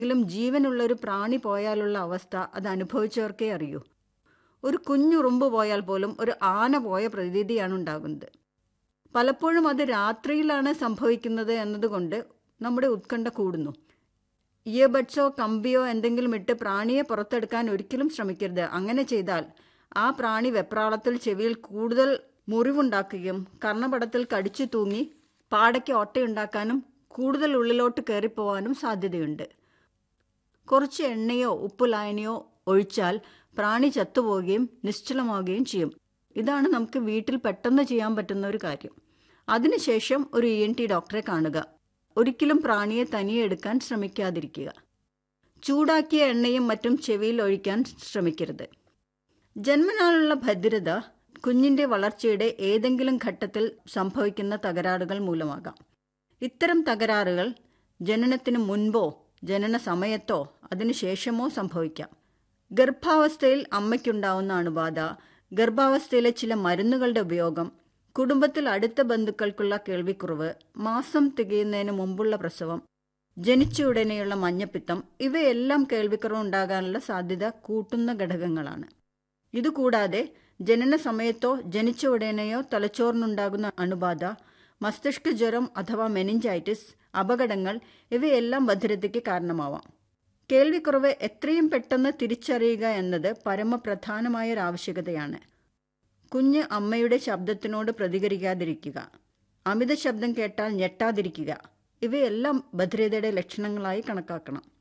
എങ്കിലും ജീവനുള്ള ഒരു പ്രാണി പോയാലുള്ള അവസ്ഥ അത് അനുഭവിച്ചവർക്കേ അറിയൂ ഒരു കുഞ്ഞുറുമ്പ് പോയാൽ പോലും ഒരു ആന പോയ പ്രതീതിയാണ് ഉണ്ടാകുന്നത് പലപ്പോഴും അത് രാത്രിയിലാണ് സംഭവിക്കുന്നത് എന്നതുകൊണ്ട് നമ്മുടെ ഉത്കണ്ഠ കൂടുന്നു ഇയർബഡ്സോ കമ്പിയോ എന്തെങ്കിലും ഇട്ട് പ്രാണിയെ പുറത്തെടുക്കാൻ ഒരിക്കലും ശ്രമിക്കരുത് അങ്ങനെ ചെയ്താൽ ആ പ്രാണി വെപ്രാളത്തിൽ ചെവിയിൽ കൂടുതൽ മുറിവുണ്ടാക്കുകയും കർണപടത്തിൽ കടിച്ചു തൂങ്ങി പാടയ്ക്ക് ഓട്ടയുണ്ടാക്കാനും കൂടുതൽ ഉള്ളിലോട്ട് കയറിപ്പോവാനും സാധ്യതയുണ്ട് കുറച്ച് എണ്ണയോ ഉപ്പുലായനിയോ ഒഴിച്ചാൽ പ്രാണി ചത്തുപോവുകയും നിശ്ചലമാവുകയും ചെയ്യും ഇതാണ് നമുക്ക് വീട്ടിൽ പെട്ടെന്ന് ചെയ്യാൻ പറ്റുന്ന ഒരു കാര്യം അതിനുശേഷം ഒരു ഇ എൻ ടി ഡോക്ടറെ കാണുക ഒരിക്കലും പ്രാണിയെ തനിയെ എടുക്കാൻ ശ്രമിക്കാതിരിക്കുക ചൂടാക്കിയ എണ്ണയും മറ്റും ചെവിയിൽ ഒഴിക്കാൻ ശ്രമിക്കരുത് ജന്മനാളുള്ള ഭദ്രത കുഞ്ഞിന്റെ വളർച്ചയുടെ ഏതെങ്കിലും ഘട്ടത്തിൽ സംഭവിക്കുന്ന തകരാറുകൾ മൂലമാകാം ഇത്തരം തകരാറുകൾ ജനനത്തിന് മുൻപോ ജനന സമയത്തോ അതിനുശേഷമോ സംഭവിക്കാം ഗർഭാവസ്ഥയിൽ അമ്മയ്ക്കുണ്ടാവുന്ന അണുബാധ ഗർഭാവസ്ഥയിലെ ചില മരുന്നുകളുടെ ഉപയോഗം കുടുംബത്തിൽ അടുത്ത ബന്ധുക്കൾക്കുള്ള കേൾവിക്കുറവ് മാസം തികയുന്നതിന് മുമ്പുള്ള പ്രസവം ജനിച്ച ഉടനെയുള്ള മഞ്ഞപ്പിത്തം ഇവയെല്ലാം കേൾവിക്കുറവ് ഉണ്ടാകാനുള്ള സാധ്യത കൂട്ടുന്ന ഘടകങ്ങളാണ് ഇതുകൂടാതെ ജനന സമയത്തോ ജനിച്ച ഉടനെയോ തലച്ചോറിനുണ്ടാകുന്ന അണുബാധ മസ്തിഷ്ക ജ്വരം അഥവാ മെനിഞ്ചൈറ്റിസ് അപകടങ്ങൾ ഇവയെല്ലാം ഭദ്രതയ്ക്ക് കാരണമാവാം കേൾവിക്കുറവ് എത്രയും പെട്ടെന്ന് തിരിച്ചറിയുക എന്നത് പരമപ്രധാനമായ ഒരു ആവശ്യകതയാണ് കുഞ്ഞ് അമ്മയുടെ ശബ്ദത്തിനോട് പ്രതികരിക്കാതിരിക്കുക അമിത ശബ്ദം കേട്ടാൽ ഞെട്ടാതിരിക്കുക ഇവയെല്ലാം ഭദ്രതയുടെ ലക്ഷണങ്ങളായി കണക്കാക്കണം